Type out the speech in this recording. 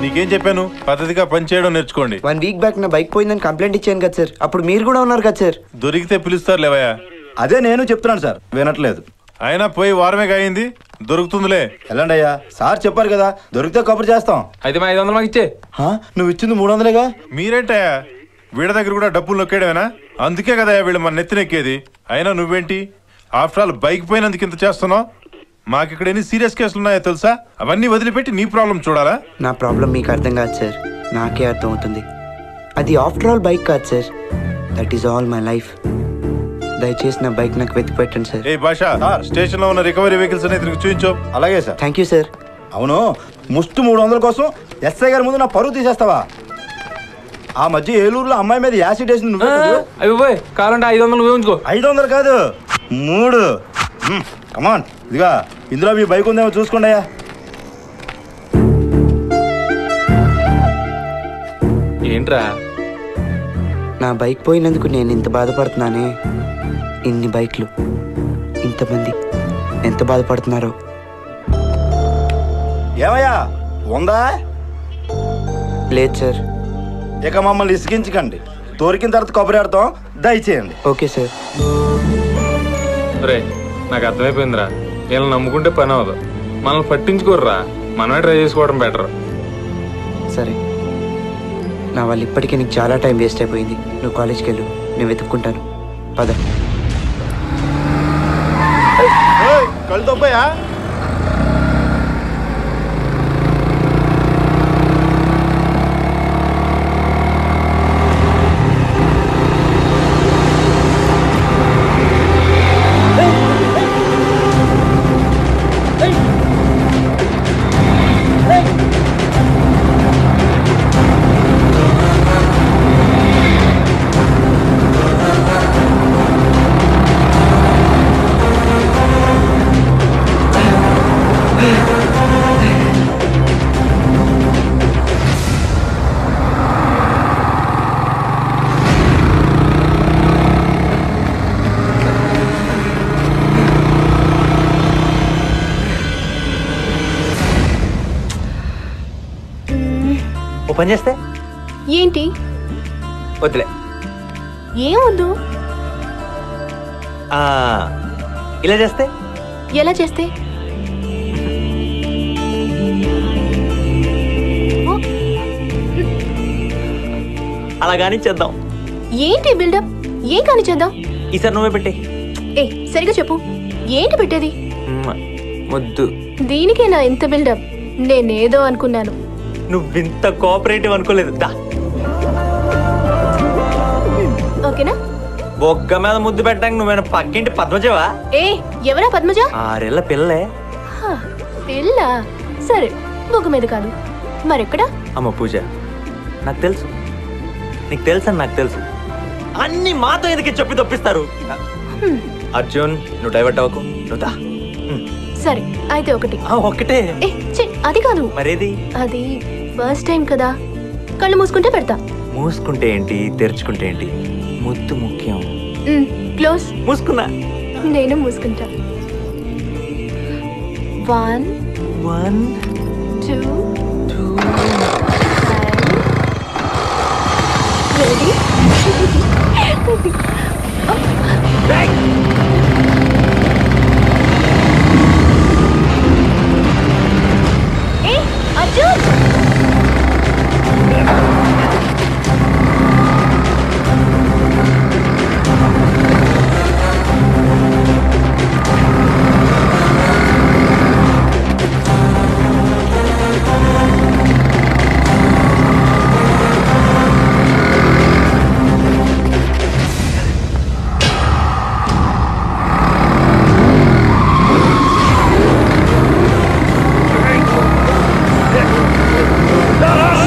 నీకేం చెప్పాను పద్ధతిగా పని చేయడం నేర్చుకోండి వన్ వీక్ బ్యాక్ నా బైక్ పోయిందని కంప్లైంట్ ఇచ్చాను కదా సార్ అప్పుడు మీరు కూడా ఉన్నారు కదా సార్ దొరికితే పిలుస్తారు లేవయ్యా అదే నేను చెప్తున్నాను సార్ వినట్లేదు అయినా పోయి వారమే కాయింది దొరుకుతుందిలే వెళ్ళండి అయ్యా సార్ చెప్పారు కదా దొరికితే కబురు చేస్తాం అయితే మా ఐదు వందలు మాకు ఇచ్చే హా? నువ్వు ఇచ్చింది మూడు వందలేగా మీరేంటయ్యా వీళ్ళ దగ్గర కూడా డబ్బులు నొక్కేయడమేనా అందుకే కదా వీళ్ళు మన నెత్తినెక్కేది అయినా నువ్వేంటి ఆఫ్టర్ ఆల్ బైక్ పోయినందుకు ఇంత చేస్తున్నావు మాకు ఇక్కడ ఎన్ని సీరియస్ కేసులు ఉన్నాయో తెలుసా అవన్నీ వదిలిపెట్టి నీ ప్రాబ్లం చూడాలా నా ప్రాబ్లం మీకు అర్థం కాదు సార్ నాకే అర్థం అవుతుంది అది ఆఫ్టర్ ఆల్ బైక్ కాదు sir that is all my life దయచేసి నా బైక్ నాకు వెతికి పెట్టండి సార్ ఏ భాష స్టేషన్ లో ఉన్న రికవరీ వెహికల్స్ అనేది ఇతనికి చూపించు అలాగే సార్ థ్యాంక్ యూ సార్ అవును ముష్టి మూడు వందల కోసం ఎస్ఐ గారి ముందు నా పరువు తీసేస్తావా ఆ మధ్య ఏలూరులో అమ్మాయి మీద యాసిడ్ వేసింది నువ్వే కదా? అవి పోయి కావాలంటే ఐదు వందలు నువ్వే ఉంచుకో ఐదు వందలు కాదు మూడు కమాన్ ఇదిగా ఇందులో మీ బైక్ ఉందేమో చూసుకోండి అయ్యా ఏంట్రా నా బైక్ పోయినందుకు నేను ఇంత బాధపడుతున్నానే ఇన్ని బైక్లు ఇంతమంది ఎంత బాధపడుతున్నారో ఏమయ్యా ఉందా లేదు సార్ ఇక మమ్మల్ని ఇసిగించకండి దొరికిన తర్వాత కొబ్బరి ఆడతాం దయచేయండి ఓకే సార్ రే నాకు అర్థమైపోయిందిరా వీళ్ళని నమ్ముకుంటే పని అవ్వదు మనల్ని పట్టించుకోర్రా మనమే ట్రై చేసుకోవడం బెటర్ సరే నా వల్ల ఇప్పటికే నీకు చాలా టైం వేస్ట్ అయిపోయింది నువ్వు కాలేజ్కి వెళ్ళు నేను వెతుక్కుంటాను పద కళ్ళు తప్పయా ఓ పని చేస్తే ఏంటి వద్దులే ఏముందు ఆ, ఇలా చేస్తే ఎలా చేస్తే ఓ, అలా కానీ చేద్దాం ఏంటి బిల్డప్ ఏం కాని చేద్దాం ఈసారి నువ్వే పెట్టే ఏ సరిగా చెప్పు ఏంటి పెట్టేది ముద్దు దీనికేనా ఇంత బిల్డప్ నేనేదో అనుకున్నాను నువ్వింత కోఆపరేటివ్ అనుకోలేదు దా ఓకేనా బొగ్గ మీద ముద్దు పెట్టడానికి నువ్వేనా పక్కింటి పద్మజవా ఏ ఎవరా పద్మజ ఆరేళ్ల పిల్లలే హా, పిల్ల సరే బొగ్గు మీద కాదు మరెక్కడా అమ్మ పూజ నాకు తెలుసు నీకు తెలుసు అని నాకు తెలుసు అన్ని మాతో ఎందుకు చెప్పి తప్పిస్తారు హ్మ్, అర్జున్ నువ్వు డైవర్ట్ అవ్వకు నువ్వు దా హ్మ్. సరే అయితే ఒకటి ఆ, ఒక్కటే ఏ ఛీ, అది కాదు మరేది అది ఫస్ట్ టైం కదా కళ్ళు మూసుకుంటే పెడతా మూసుకుంటే ఏంటి తెరుచుకుంటే ఏంటి ముద్దు ముఖ్యం మ్, క్లోజ్ మూసుకున్నా నేను మూసుకుంటా వన్ వన్ టూ రెడీ ఏ అర్జున్ ఆ